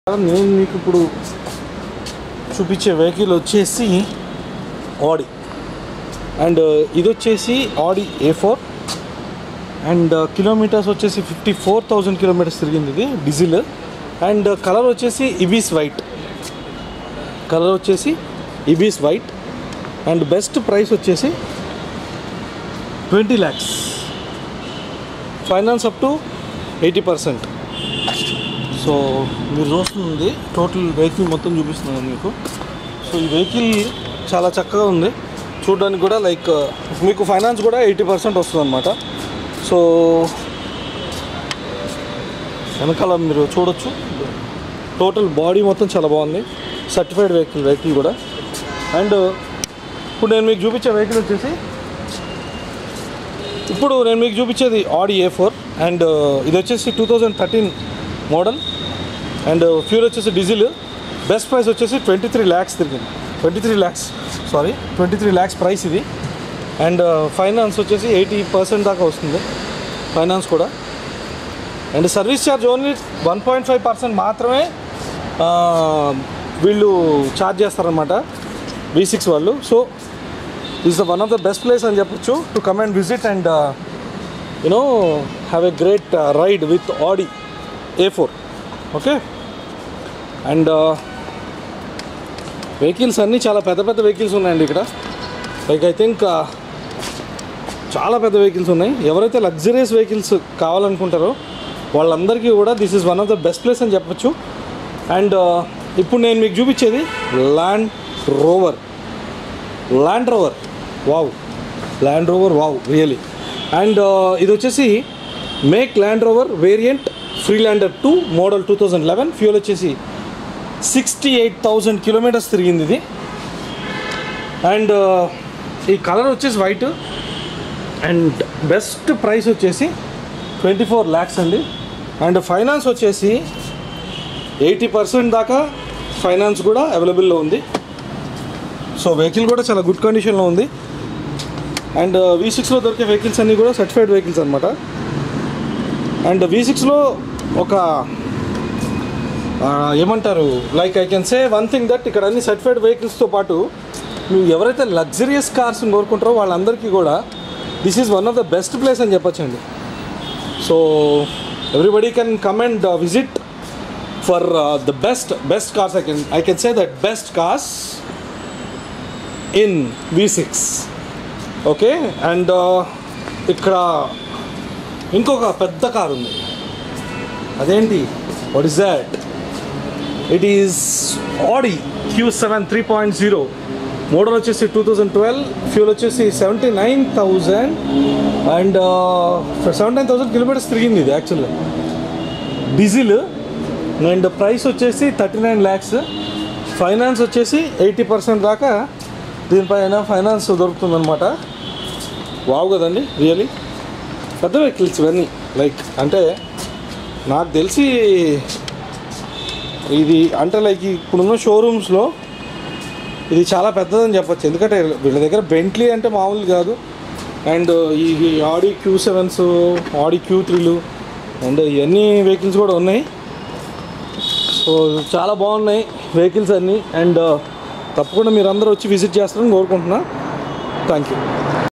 నేను మీకు ఇప్పుడు చూపించే వెహికల్ వచ్చేసి ఆడి అండ్ ఇది వచ్చేసి Audi A four and kilometres వచ్చేసి ఫిఫ్టీ ఫోర్ థౌజండ్ కిలోమీటర్స్ తిరిగింది ఇది డీజిల్ అండ్ కలర్ వచ్చేసి ఇబీస్ వైట్ కలర్ వచ్చేసి Ibis white and best price వచ్చేసి twenty lakhs finance up to eighty percent so మీరు చూస్తుంది టోటల్ వెహికల్ మొత్తం చూపిస్తున్నాను మీకు సో ఈ వెహికల్ చాలా చక్కగా ఉంది చూడడానికి కూడా లైక్ మీకు ఫైనాన్స్ కూడా ఎయిటీ పర్సెంట్ వస్తుంది అనమాట సో వెనకాల మీరు చూడొచ్చు టోటల్ బాడీ మొత్తం చాలా బాగుంది సర్టిఫైడ్ వెహికల్ వెహికల్ కూడా అండ్ ఇప్పుడు నేను మీకు చూపించే వెహికల్ వచ్చేసి ఇప్పుడు నేను మీకు చూపించేది ఆడి ఏ ఫోర్ అండ్ ఇది వచ్చేసి two thousand thirteen model and fuel వచ్చేసి డీజిల్ బెస్ట్ ప్రైస్ వచ్చేసి ట్వంటీ త్రీ ల్యాక్స్ తిరిగింది twenty three lakhs sorry twenty three lakhs price ఇది అండ్ ఫైనాన్స్ వచ్చేసి ఎయిటీ పర్సెంట్ దాకా వస్తుంది ఫైనాన్స్ కూడా and service charge only one point five percent మాత్రమే ఆ, వీళ్ళు ఛార్జ్ చేస్తారనమాట వి సిక్స్ వాళ్ళు so is the one of the best place అని చెప్పొచ్చు to come and visit and you know have a great ride with Audi A four okay and vehicles అన్నీ చాలా పెద్ద పెద్ద వెహికల్స్ ఉన్నాయండి ఇక్కడ లైక్ ఐ థింక్ చాలా పెద్ద వెహికల్స్ ఉన్నాయి ఎవరైతే లగ్జరియస్ వెహికల్స్ కావాలనుకుంటారో వాళ్ళందరికీ కూడా this is one of the best place అని చెప్పొచ్చు అండ్ ఇప్పుడు నేను మీకు చూపించేది Land Rover Land Rover wow Land Rover wow really and ఇది వచ్చేసి make Land Rover variant Freelander two model two thousand eleven fuel వచ్చేసి సిక్స్టీ ఎయిట్ థౌజండ్ కిలోమీటర్స్ తిరిగింది ఇది అండ్ ఈ కలర్ వచ్చేసి వైట్ అండ్ బెస్ట్ ప్రైస్ వచ్చేసి twenty four lakhs అండి and finance వచ్చేసి ఎయిటీ పర్సెంట్ దాకా ఫైనాన్స్ కూడా అవైలబుల్లో ఉంది సో వెహికల్ కూడా చాలా గుడ్ కండిషన్లో ఉంది అండ్ వి సిక్స్లో దొరికే వెహికల్స్ అన్నీ కూడా సర్టిఫైడ్ వెహికల్స్ అనమాట అండ్ వి సిక్స్లో ఒక ఆ, ఏమంటారు like I can say one thing that ఇక్కడ అన్ని సర్టిఫైడ్ వెహికల్స్తో పాటు మీరు ఎవరైతే లగ్జరియస్ కార్స్ కోరుకుంటారో వాళ్ళందరికీ కూడా this is one of the best place అని చెప్పొచ్చండి so everybody can come and visit for the best best cars I can I can say that best cars in V six okay and ఇక్కడ ఇంకొక పెద్ద car ఉంది అదేంటి what is that it is Audi Q seven three point zero model వచ్చేసి two thousand twelve fuel వచ్చేసి seventy nine thousand and seventy nine thousand kilometres తిరిగింది ఇది యాక్చువల్గా డీజిల్ అండ్ ప్రైస్ వచ్చేసి థర్టీ నైన్ ల్యాక్స్ ఫైనాన్స్ వచ్చేసి eighty percent దాకా దీనిపైన finance దొరుకుతుందన్నమాట వావ్ కదండి రియలీ పెద్ద వెహికల్స్ ఇవన్నీ లైక్ అంటే నాకు తెలిసి ఇది అంటే లైక్ ఇప్పుడున్న షోరూమ్స్లో ఇది చాలా పెద్దదని చెప్పొచ్చు ఎందుకంటే వీళ్ళ దగ్గర బెంట్లీ అంటే మామూలు కాదు అండ్ ఈ Audi Q sevens Audi Q త్రీలు అండ్ ఇవన్నీ వెహికల్స్ కూడా ఉన్నాయి సో చాలా బాగున్నాయి వెహికల్స్ అన్నీ అండ్ తప్పకుండా మీరు అందరూ వచ్చి విజిట్ చేస్తారని కోరుకుంటున్నా థ్యాంక్ యూ